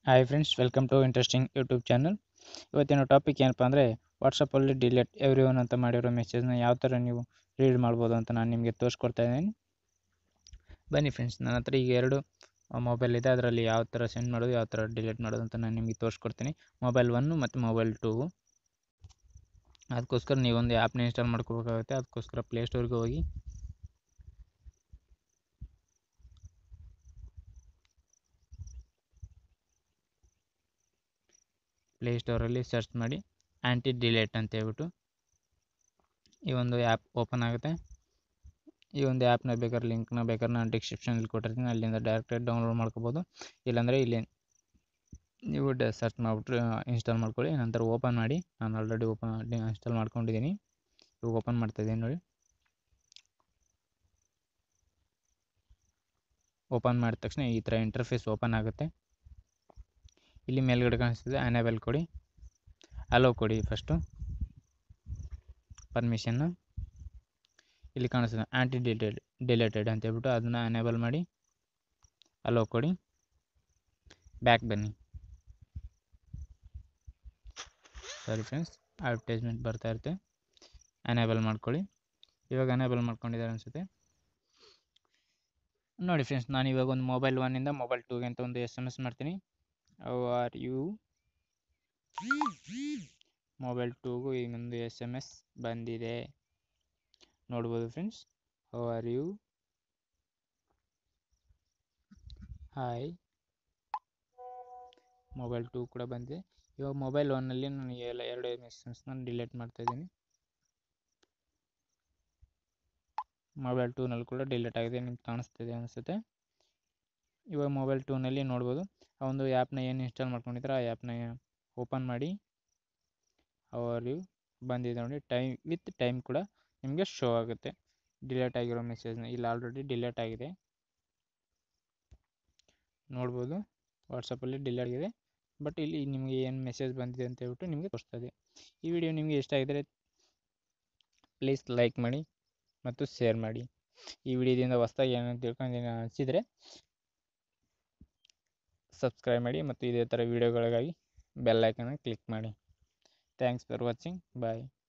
hi friends welcome to interesting YouTube channel ಇವತ್ತಿನ topic ಏನಪ್ಪ ಅಂದರೆ ವಾಟ್ಸಪ್ಪಲ್ಲಿ ಡಿಲೀಟ್ ಎವ್ರಿ ಒನ್ ಅಂತ ಮಾಡಿರೋ ಮೆಸೇಜ್ನ ಯಾವ ಥರ ನೀವು ರೀಡ್ ಮಾಡ್ಬೋದು ಅಂತ ನಾನು ನಿಮಗೆ ತೋರಿಸ್ಕೊಡ್ತಾ ಇದ್ದೀನಿ ಬನ್ನಿ ಫ್ರೆಂಡ್ಸ್ ನನ್ನ ಹತ್ರ ಈಗ ಎರಡು ಮೊಬೈಲ್ ಇದೆ ಅದರಲ್ಲಿ ಯಾವ ಥರ ಸೆಂಡ್ ಮಾಡೋದು ಯಾವ ಥರ ಡಿಲೀಟ್ ಮಾಡೋದು ಅಂತ ನಾನು ನಿಮಗೆ ತೋರಿಸ್ಕೊಡ್ತೀನಿ ಮೊಬೈಲ್ ಒನ್ನು ಮತ್ತು ಮೊಬೈಲ್ ಟೂ ಅದಕ್ಕೋಸ್ಕರ ನೀವೊಂದು ಆ್ಯಪ್ನ ಇನ್ಸ್ಟಾಲ್ ಮಾಡ್ಕೋಬೇಕಾಗುತ್ತೆ ಅದಕ್ಕೋಸ್ಕರ ಪ್ಲೇಸ್ಟೋರ್ಗೆ ಹೋಗಿ ಪ್ಲೇಸ್ಟೋರಲ್ಲಿ ಸರ್ಚ್ ಮಾಡಿ ಆ್ಯಂಟಿ ಡಿಲೇಟ್ ಅಂತ ಹೇಳ್ಬಿಟ್ಟು ಈ ಒಂದು ಆ್ಯಪ್ ಓಪನ್ ಆಗುತ್ತೆ ಈ ಒಂದು ಆ್ಯಪ್ನ ಬೇಕಾದ್ರೆ ಲಿಂಕ್ನ ಬೇಕಾದ್ರೆ ನಾನು ಡಿಸ್ಕ್ರಿಪ್ಷನಲ್ಲಿ ಕೊಟ್ಟಿರ್ತೀನಿ ಅಲ್ಲಿಂದ ಡೈರೆಕ್ಟಾಗಿ ಡೌನ್ಲೋಡ್ ಮಾಡ್ಕೋಬೋದು ಇಲ್ಲಾಂದರೆ ಇಲ್ಲಿ ನೀವು ಡ ಸರ್ಚ್ ಮಾಡಿಬಿಟ್ಟು ಇನ್ಸ್ಟಾಲ್ ಮಾಡ್ಕೊಳ್ಳಿ ನಂತರ ಓಪನ್ ಮಾಡಿ ನಾನು ಆಲ್ರೆಡಿ ಓಪನ್ ಇನ್ಸ್ಟಾಲ್ ಮಾಡ್ಕೊಂಡಿದ್ದೀನಿ ಇವಾಗ ಓಪನ್ ಮಾಡ್ತಾಯಿದ್ದೀನಿ ನೋಡಿ ಓಪನ್ ಮಾಡಿದ ತಕ್ಷಣ ಈ ಥರ ಇಂಟರ್ಫೇಸ್ ಓಪನ್ ಆಗುತ್ತೆ ಇಲ್ಲಿ ಮೇಲ್ಗಡೆ ಕಾಣಿಸ್ತಿದೆ ಅನೇಬಲ್ ಕೊಡಿ ಅಲೋ ಕೊಡಿ ಫಸ್ಟು ಪರ್ಮಿಷನ್ನು ಇಲ್ಲಿ ಕಾಣಿಸ್ತದೆ ಆ್ಯಂಟಿ ಡಿಲೇಟೆಡ್ ಡಿಲೇಟೆಡ್ ಅಂತ ಹೇಳ್ಬಿಟ್ಟು ಅದನ್ನು ಅನೇಬಲ್ ಮಾಡಿ ಅಲೋ ಕೊಡಿ ಬ್ಯಾಕ್ ಬನ್ನಿ ಸಾರಿ ಫ್ರೆಂಡ್ಸ್ ಅಡ್ವರ್ಟೈಸ್ಮೆಂಟ್ ಬರ್ತಾ ಇರುತ್ತೆ ಅನೇಬಲ್ ಮಾಡ್ಕೊಳ್ಳಿ ಇವಾಗ ಅನೇಬಲ್ ಮಾಡ್ಕೊಂಡಿದ್ದಾರೆ ಅನಿಸುತ್ತೆ ನೋಡಿ ಫ್ರೆಂಡ್ಸ್ ನಾನು ಇವಾಗ ಒಂದು ಮೊಬೈಲ್ ಒನ್ನಿಂದ ಮೊಬೈಲ್ ಟೂಗೆ ಅಂತ ಒಂದು ಎಸ್ ಎಮ್ ಎಸ್ ಮಾಡ್ತೀನಿ ಹೌ ಆರ್ ಯು ಮೊಬೈಲ್ ಟೂಗೂ ಈಗೊಂದು ಎಸ್ ಎಮ್ ಎಸ್ ಬಂದಿದೆ ನೋಡ್ಬೋದು friends how are you hi mobile two ಕೂಡ ಬಂದಿದೆ ಇವಾಗ ಮೊಬೈಲ್ ಒನ್ನಲ್ಲಿ ನಾನು ಎಲ್ಲ ಎರಡು ಎಸ್ ಎಮ್ ಎಸ್ನ ಡಿಲೀಟ್ ಮಾಡ್ತಾಯಿದ್ದೀನಿ ಮೊಬೈಲ್ ಟೂನಲ್ಲಿ ಕೂಡ ಡಿಲೀಟ್ ಆಗಿದೆ ನಿಮ್ಗೆ ಕಾಣಿಸ್ತಿದೆ ಅನಿಸುತ್ತೆ ಇವಾಗ ಮೊಬೈಲ್ ಟೂನಲ್ಲಿ ನೋಡ್ಬೋದು ಆ ಒಂದು ಆ್ಯಪ್ನ ಏನು ಇನ್ಸ್ಟಾಲ್ ಮಾಡ್ಕೊಂಡಿದ್ರೆ ಆ ಆ್ಯಪ್ನ ಓಪನ್ ಮಾಡಿ ಅವರ್ ಯು ಬಂದಿದೆ ನೋಡಿ ಟೈಮ್ ವಿತ್ ಟೈಮ್ ಕೂಡ ನಿಮಗೆ ಶೋ ಆಗುತ್ತೆ ಡಿಲೇಟ್ ಆಗಿರೋ ಮೆಸೇಜ್ನ ಇಲ್ಲಿ ಆಲ್ರೆಡಿ ಡಿಲೇಟ್ ಆಗಿದೆ ನೋಡ್ಬೋದು ವಾಟ್ಸಪ್ಪಲ್ಲಿ ಡಿಲೇಟ್ ಆಗಿದೆ ಬಟ್ ಇಲ್ಲಿ ನಿಮಗೆ ಏನು ಮೆಸೇಜ್ ಬಂದಿದೆ ಅಂತ ಹೇಳ್ಬಿಟ್ಟು ನಿಮಗೆ ತೋರಿಸ್ತದೆ ಈ ವಿಡಿಯೋ ನಿಮಗೆ ಇಷ್ಟ ಆಗಿದರೆ ಪ್ಲೀಸ್ ಲೈಕ್ ಮಾಡಿ ಮತ್ತು ಶೇರ್ ಮಾಡಿ ಈ ವಿಡಿಯೋದಿಂದ ಹೊಸ್ದಾಗಿ ಏನೋ ತಿಳ್ಕೊಂಡು ಅನಿಸಿದರೆ ಸಬ್ಸ್ಕ್ರೈಬ್ ಮಾಡಿ ಮತ್ತು ಇದೇ ಥರ ವೀಡಿಯೋಗಳಿಗಾಗಿ ಬೆಲ್ ಐಕನ್ನ ಕ್ಲಿಕ್ ಮಾಡಿ ಥ್ಯಾಂಕ್ಸ್ ಫಾರ್ ವಾಚಿಂಗ್ ಬಾಯ್